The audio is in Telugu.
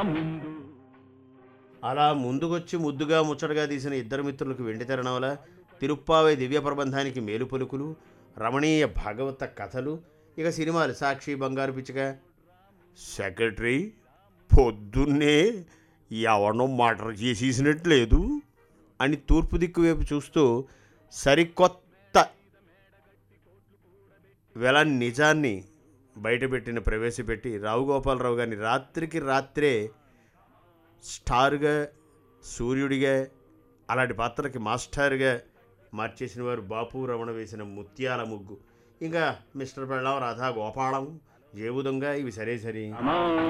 అలా ముందుకొచ్చి ముద్దుగా ముచ్చటగా తీసిన ఇద్దరు మిత్రులకు వెండి తెరణవల తిరుప్పావై దివ్య ప్రబంధానికి మేలు పలుకులు రమణీయ భాగవత కథలు ఇక సినిమాలు సాక్షి బంగారు పిచ్చుక సెక్రటరీ పొద్దున్నే ఎవరినో మర్డర్ చేసేసినట్లేదు అని తూర్పు దిక్కు వైపు చూస్తూ సరికొత్త వెల నిజాన్ని బయటపెట్టిన ప్రవేశపెట్టి రావు గోపాలరావు గారిని రాత్రికి రాత్రే స్టార్గా సూర్యుడిగా అలాంటి పాత్రలకి మాస్టర్గా మార్చేసిన వారు బాపు రమణ వేసిన ముత్యాల ముగ్గు ఇంకా మిస్టర్ పెళ్ళం రాధా గోపాలం జేబుదొంగ ఇవి సరే సరే